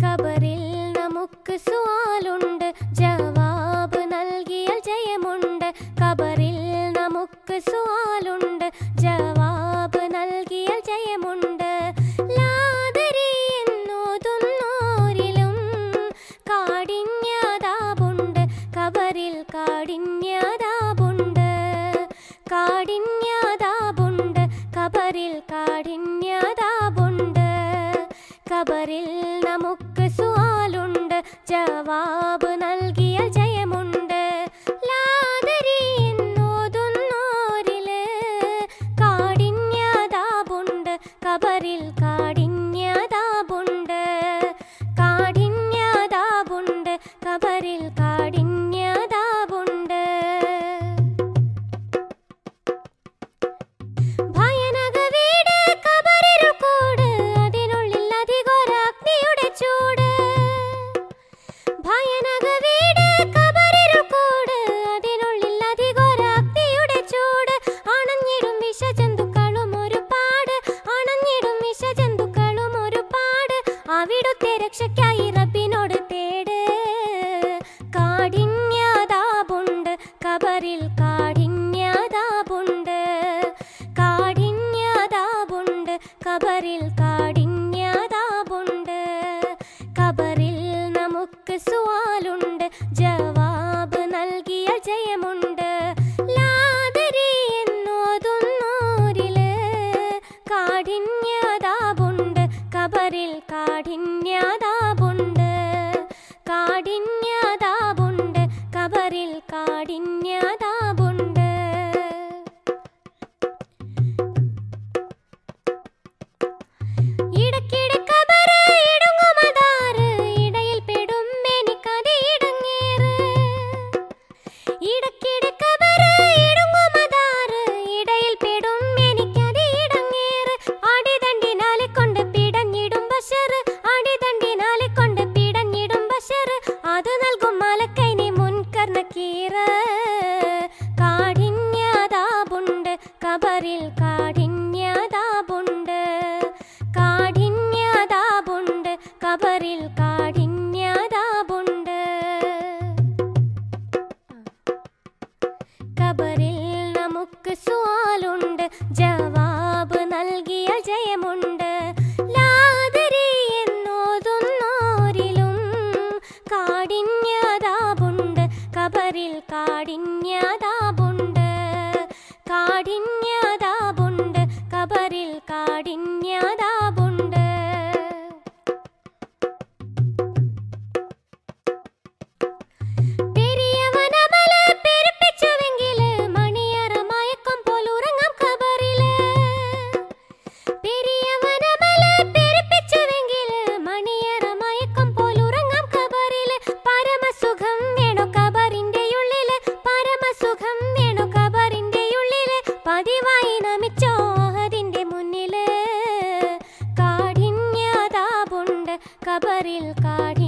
ഖബറിൽ നമുക്ക് സുവാലുണ്ട് ജവാബ് നൽകിയാൽ ജയമുണ്ട് ഖബറിൽ നമുക്ക് സുവാലുണ്ട് ജവാബ് നൽകിയാൽ ജയമുണ്ട് ലാദരി എന്നോതുന്നോരിലും കാഠിന്യതാപുണ്ട് ഖബറിൽ കാഠിന്യതാപുണ്ട് കാഠിന്യതാപുണ്ട് ഖബറിൽ കാഠിന്യതാപുണ്ട് ഖബറിൽ നമുക്ക് സുവാലുണ്ട് ജവാബ് നൽകിയാൽ ജയമുണ്ട് ലാദരി എന്നോതുന്നോരില് കാഠിന്യതാപുണ്ട് ഖബറിൽ കാഠിന്യതാപുണ്ട് കാഠിന്യതാപുണ്ട് ഖബറിൽ കാഠിന്യതാപുണ്ട് ഭയാനക വീട് കബറിരുൾ കൂട് അതിനുള്ളിൽ അധികോരാഗ്നിയുടെ ചൂട് ഭയാനക വീട് കബറിരുൾ കൂട് അതിനുള്ളിൽ അധികോരാഗ്നിയുടെ ചൂട് അണഞ്ഞിടും വിഷജന്തുക്കളും ഒരുപാട് അണഞ്ഞിടും വിഷജന്തുക്കളും ഒരുപാട് അവിടുത്തെ രക്ഷയ്ക്കായി റബ്ബിനോട് തേട് കാഠിന്യതാപുണ്ട് കബറിൽ കാഠിന്യതാപുണ്ട് കാഠിന്യതാപുണ്ട് കബറിൽ കാഠിന്യതാപുണ്ട് കബറിൽ നമുക്ക് സുവാലുണ്ട് ജവാബ് നൽകിയ ജയമുണ്ട് ലാദരി എന്നോതുന്നോരില് കാഠിന്യതാപുണ്ട് കബറിൽ കാഠിന്യതാപുണ്ട് കാഠിന്യതാപുണ്ട് കബറിൽ കാഠിന്യതാപുണ്ട് ഇടയ്ക്കിടെ കബറ് ഇടുങ്ങുമതാറ് ഇടയിൽ പെടും എനിക്കത് ഇടങ്ങേറ് ഇടയ്ക്കിടെ കബറ് ഇടുങ്ങുമതാറ് ഇടയിൽ പെടും എനിക്കത് ഇടങ്ങേറ് അടിതണ്ടിനാലെ കൊണ്ട് പിടഞ്ഞിടും ബഷറ് അടിതണ്ടിനാലെ കൊണ്ട് പിടഞ്ഞിടും ബഷറ് അത് നൽകും മലക്കൈനെ മുൻകർണ കീറ് കാഠിന്യതാപുണ്ട് കബറിൽ കാഠിന്യതാപുണ്ട് കാഠിന്യതാപുണ്ട് കബറിൽ കാഠിന്യതാപുണ്ട് കബറിൽ നമുക്ക് സ്വാലുണ്ട് ജവാബ് നൽകിയ ജയമുണ്ട് ലാദരി എന്നോതുന്നോരിലും കാഠിന്യതാപുണ്ട് കബറിൽ കാഠിന്യതാപുണ്ട് കാഠിന്യതാപുണ്ട് കബറിൽ കാഠിന്യതാപുണ്ട് പെരിയവനമല പെരുപ്പിച്ചുവെങ്കില് മണിയറ മയക്കം പോൽ ഉറങ്ങാം ഖബറില്. പെരിയവനമല പെരുപ്പിച്ചുവെങ്കില് മണിയറ മയക്കം പോൽ ഉറങ്ങാം ഖബറില്. പരമസുഖം വേണോ ഖബറിന്റെ ഉള്ളില് പരമസുഖം വേണോ ഖബറിന്റെ ഉള്ളില് പതിവായി നമിച്ചോ അതിന്റെ മുന്നില് കാഠിന്യതാപുണ്ട് ഖബറിൽ കാഠിന്യ